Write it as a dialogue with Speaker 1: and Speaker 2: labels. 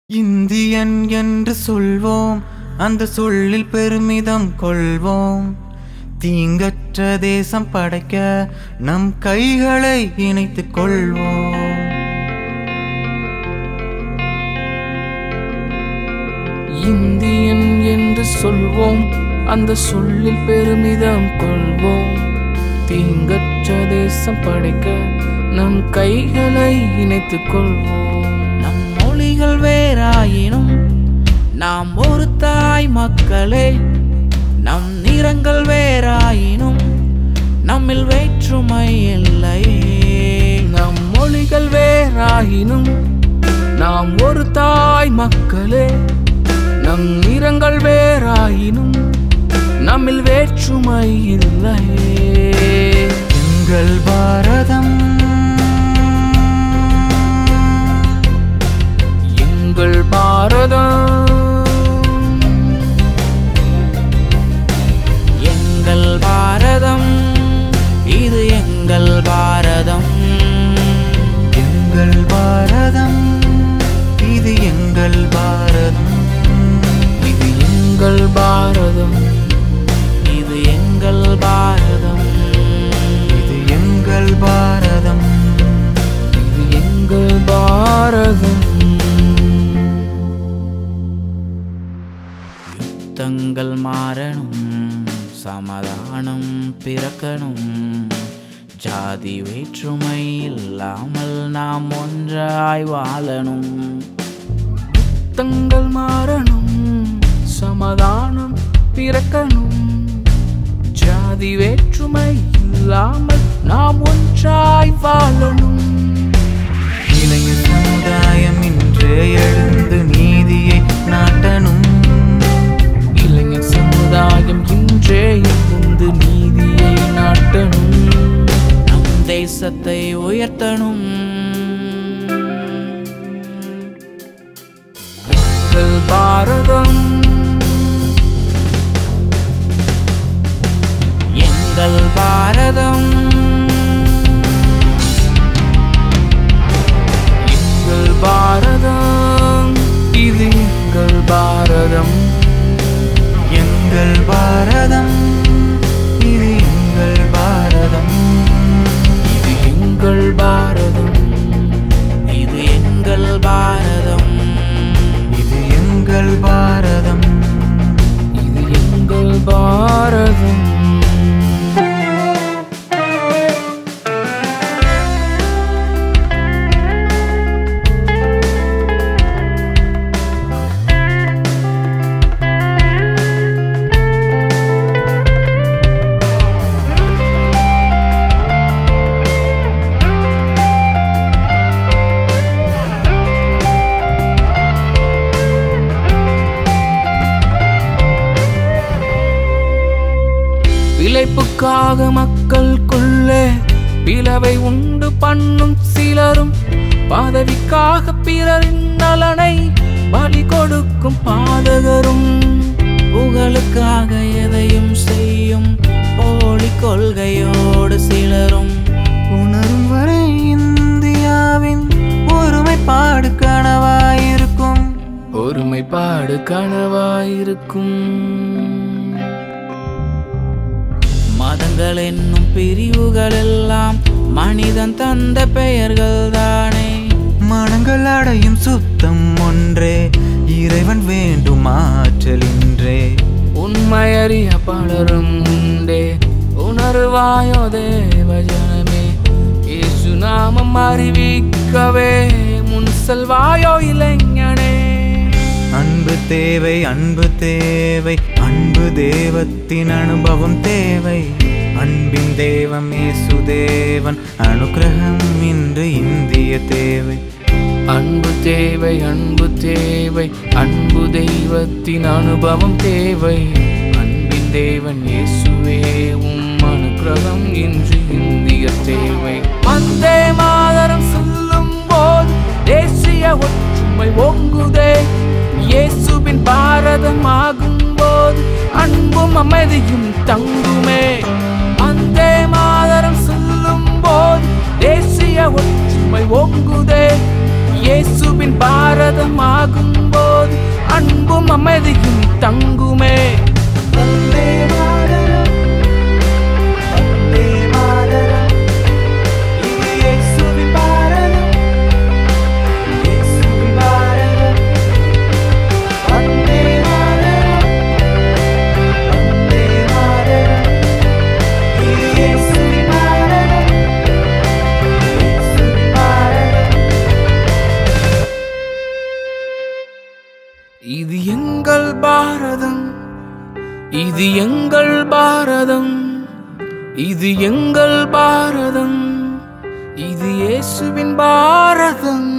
Speaker 1: Indian என்று சொல்வோம் அந்த சொல்லில் பெருமிதம் கொள்வோம் தீங்கற்ற தேசம் படைக்க நம் கைகளை இணைத்துக் கொள்வோம்
Speaker 2: இந்தியன் என்று சொல்வோம் அந்த சொல்லில் பெருமிதம் கொள்வோம் தீங்கற்ற தேசம் படைக்க நம் கைகளை இணைத்துக் கொள்வோம்
Speaker 3: நம் மொழிகள் வேறாயினும் நாம் ஒரு தாய் மக்களே நம் நிறங்கள் வேறாயினும் நம்மில் வேற்றுமை இல்லையே
Speaker 2: நம் மொழிகள் வேறாயினும் நாம் ஒரு தாய் மக்களே நம் நிறங்கள் வேறாயினும் நம்மில் வேற்றுமை இல்லையே
Speaker 1: எங்கள் பாரதம்
Speaker 2: எங்கள் பாரதம்
Speaker 3: எங்கள் பாரதம் இது எங்கள் பாரதம்
Speaker 1: எங்கள் பாரதம் இது எங்கள் பாரதம்
Speaker 2: இது எங்கள் பாரதம்
Speaker 3: இது எங்கள் பாரதம்
Speaker 1: இது எங்கள் பாரதம்
Speaker 2: இது எங்கள் பாரதம்
Speaker 3: யுத்தங்கள் மாறணும் சமாதானம் பிறக்கணும் ஜாதி வேற்றுமை இல்லாமல் நாம் ஒன்றாய் வாழணும்
Speaker 2: தங்கள் மாறணும் சமாதானம் பிறக்கணும் ஜாதி வேற்றுமை இல்லாமல் நாம் ஒன்றாய் வாழணும்
Speaker 1: இளைய சமுதாயம் இன்று எழுந்து நீதியை நாட்டணும்
Speaker 2: இளைஞர் சமுதாயம் இன்றே எழுந்து நீதியை நாட்டணும்
Speaker 3: நம் தேசத்தை உயர்த்தணும்
Speaker 2: எங்கள் பாரதம்
Speaker 3: எங்கள் பாரதம்
Speaker 2: எங்கள் பாரதம் இது எங்கள் பாரதம்
Speaker 1: எங்கள் பாரதம் இது எங்கள் பாரதம்
Speaker 2: இது எங்கள் பாரதம்
Speaker 3: இது எங்கள் பாரதம்
Speaker 1: இது எங்கள் பாரதம்
Speaker 2: இது எங்கள் பாரதம் பிழைப்புக்காக மக்களுக்குள்ளே பிளவை உண்டு பண்ணும் சிலரும் பதவிக்காக பிறரின் நலனை பலி கொடுக்கும் பாதகரும்
Speaker 3: புகழுக்காக எதையும் செய்யும் போலி கொள்கையோடு சிலரும்
Speaker 1: உணரும் வரை இந்தியாவின் ஒருமைப்பாடு கனவாயிருக்கும்
Speaker 2: ஒருமைப்பாடு கனவாயிருக்கும்
Speaker 3: மதங்கள் என்னும் பிரிவுகள் எல்லாம் மனிதன் தந்த பெயர்கள் தானே
Speaker 1: மனங்கள் அடையும் சுத்தம் ஒன்றே இறைவன் வேண்டும் ஆற்றலின்றே
Speaker 2: உண்மையறிய பலரும் உண்டே உணர்வாயோ தேவஜனமே இயேசு நாமம் அறிவிக்கவே முன் செல்வாயோ இளைஞனே
Speaker 1: அன்பு தேவை அன்பு தேவை அன்பு தேவத்தின் அனுபவம் தேவை அன்பின் தேவம் இயேசு தேவன் அனுக்கிரகம் இன்று இந்திய தேவை
Speaker 2: அன்பு தேவை அன்பு தேவை அன்பு தெய்வத்தின் அனுபவம் தேவை அன்பின் தேவன் இயேசுவே உம் அனுக்கிரகம் இன்று இந்திய தேவை வந்தே மாதரம் சொல்லும் போது தேசிய ஒற்றுமை ஓங்குதே இயேசுவின் பாரதம் ஆகும் போது அன்பும் அமைதியும் தங்குமே வந்தே மாதரம் சொல்லும் போது தேசிய ஒற்றுமை ஓங்குதே இயேசுவின் இயேசுவின் பாரதம் ஆகும் போது அன்பும் அமைதியும் தங்குமே
Speaker 1: வந்தே மாதரம் வந்தே மாதரம் இது இயேசுவின் பாரதம் இயேசுவின் பாரதம் வந்தே மாதரம் வந்தே மாதரம் இது இயேசுவின் பாரதம் இயேசுவின் பாரதம்
Speaker 2: இது எங்கள் பாரதம் இது எங்கள் பாரதம் இது எங்கள் பாரதம் இது இயேசுவின் பாரதம்